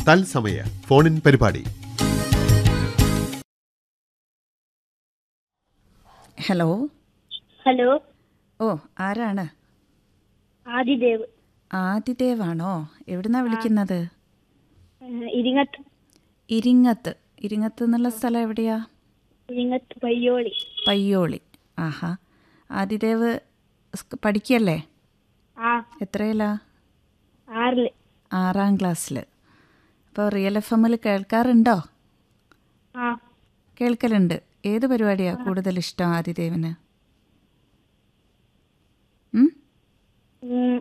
തത്സമയ ഫോണിൻ പരിപാടി hello hello ഓ ആരാണ് ആദിദേവ് ആദിദേവാണോ എവിടുന്നാ വിളിക്കുന്നത് ഏഹ് ഇരിങ്ങത്ത് ഇരിങ്ങത്ത് ഇരിങ്ങത്ത് എന്നുള്ള സ്ഥലം എവിടെയാ ഇരിങ്ങത്ത് പയ്യോളി പയ്യോളി ആഹാ ആദിദേവ് സ്ക- പഠിക്കല്ലേ ആ എത്രയിലാ ആറില് ആറാം ക്ലാസ്സിൽ അപ്പോൾ റിയൽ എഫ് എമ്മിൽ കേൾക്കാറുണ്ടോ ആ കേൾക്കലുണ്ട് ഏത് പരിപാടിയാണ് കൂടുതൽ ഇഷ്ടം ആദിദേവിന് ഉം? ഉം,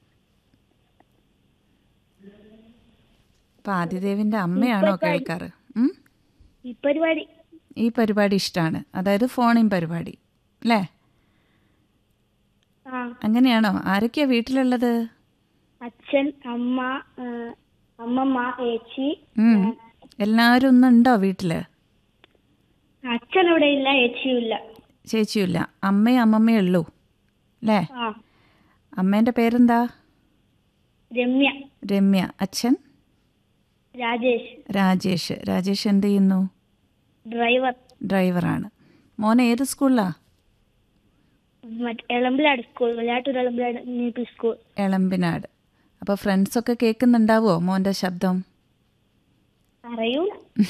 അപ്പോൾ ആദിദേവിൻ്റെ അമ്മയാണോ കേൾക്കാറ് ഉം? ഈ പരിപാടി ഈ പരിപാടി ഇഷ്ടമാണ് അതായത് ഫോണിൻ പരിപാടി അല്ലേ ആ അങ്ങനെയാണോ ആരൊക്കെയാ വീട്ടിലുള്ളത് അച്ഛൻ അമ്മ ഏഹ് അമ്മമ്മ ഏച്ചി ഉം. എല്ലാവരും ഒന്നുണ്ടോ വീട്ടിൽ അച്ഛൻ ഇവിടെ ഇല്ല ഏച്ചിയും ഇല്ല ചേച്ചിയില്ല അമ്മയും അമ്മമ്മയും ഉള്ളൂ അല്ലേ ആ അമ്മേൻ്റെ പേരെന്താ രമ്യ രമ്യ അച്ഛൻ രാജേഷ് രാജേഷ് രാജേഷ് എന്ത് ചെയ്യുന്നു ഡ്രൈവർ ഡ്രൈവറാണ് മോൻ ഏത് സ്കൂളിലാ മറ്റേ Elambilad school Vilayattoor Elambilad U P school Elambinad അപ്പോൾ ഫ്രണ്ട്സൊക്കെ കേൾക്കുന്നുണ്ടാവോ മോൻ്റെ ശബ്ദം അറിയൂല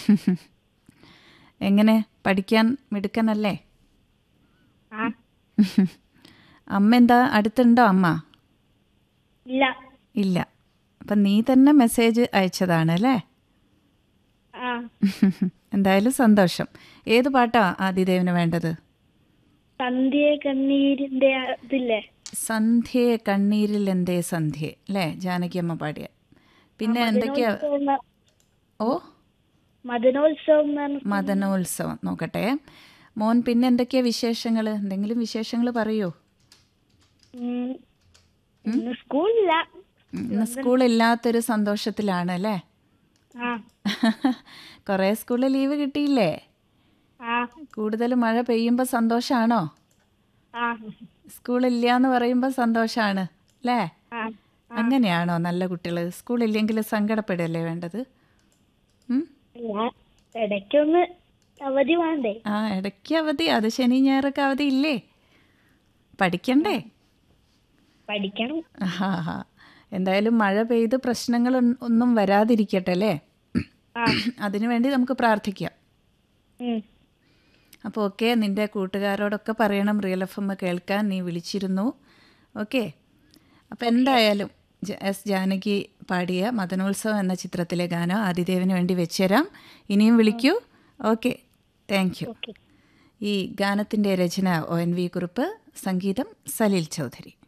എങ്ങനെ പഠിക്കാൻ മിടുക്കനല്ലേ ആ അമ്മ എന്താ അടുത്തുണ്ടോ അമ്മ ഇല്ല ഇല്ല അപ്പം നീ തന്നെ മെസ്സേജ് അയച്ചതാണ് അല്ലേ ആ എന്തായാലും സന്തോഷം ഏത് പാട്ടാ ആദിദേവിന് വേണ്ടത് സന്ധ്യ കണ്ണീരിന്റെ ആ ഇതില്ലേ സന്ധ്യയെ കണ്ണീരിൽ എന്തേ സന്ധ്യ അല്ലേ ജാനകിയമ്മ പാടിയ പിന്നെ എന്തൊക്കെയാ ഓ മദനോത്സവം എന്ന് പറഞ്ഞ മദനോത്സവം നോക്കട്ടെ മോൻ പിന്നെ എന്തൊക്കെയാ വിശേഷങ്ങൾ എന്തെങ്കിലും വിശേഷങ്ങൾ പറയൂ ഉം, ഇന്ന് സ്കൂളില്ല ഉം, ഇന്ന് സ്കൂളില്ലാത്തൊരു സന്തോഷത്തിലാണ് അല്ലേ ആ കുറേ സ്കൂളിൽ ലീവ് കിട്ടിയില്ലേ ആ കൂടുതൽ മഴ പെയ്യുമ്പോൾ സന്തോഷമാണോ ആ സ്കൂളില്ല എന്ന് പറയുമ്പോൾ സന്തോഷമാണ് അല്ലേ ആ അങ്ങനെയാണോ നല്ല കുട്ടികൾ സ്കൂളില്ലെങ്കിൽ സങ്കടപ്പെടുകയല്ലേ വേണ്ടത് ഉം? ഞാൻ ഇടയ്ക്കൊന്ന് അവധി വേണ്ടേ ആ ഇടയ്ക്ക് അവധി അത് ശനി ഞായറൊക്കെ അവധി ഇല്ലേ പഠിക്കണ്ടേ പഠിക്കണം ആഹാ ഹാ എന്തായാലും മഴ പെയ്ത് പ്രശ്നങ്ങൾ ഒന്നും വരാതിരിക്കട്ടെ അല്ലേ ആ അതിനു വേണ്ടി നമുക്ക് പ്രാർത്ഥിക്കാം ഉം. അപ്പോൾ ഓക്കെ നിൻ്റെ കൂട്ടുകാരോടൊക്കെ പറയണം റിയൽ എഫ് എം കേൾക്കാൻ നീ വിളിച്ചിരുന്നു ഓക്കെ അപ്പോൾ എന്തായാലും ജ- എസ് ജാനകി പാടിയ മദനോത്സവം എന്ന ചിത്രത്തിലെ ഗാനം ആദിദേവിന് വേണ്ടി വെച്ചുതരാം ഇനിയും വിളിക്കൂ ഓക്കെ താങ്ക് യു ഓക്കെ ഈ ഗാനത്തിൻ്റെ രചന ഒ എൻ വി കുറുപ്പ് സംഗീതം സലീൽ ചൗധരി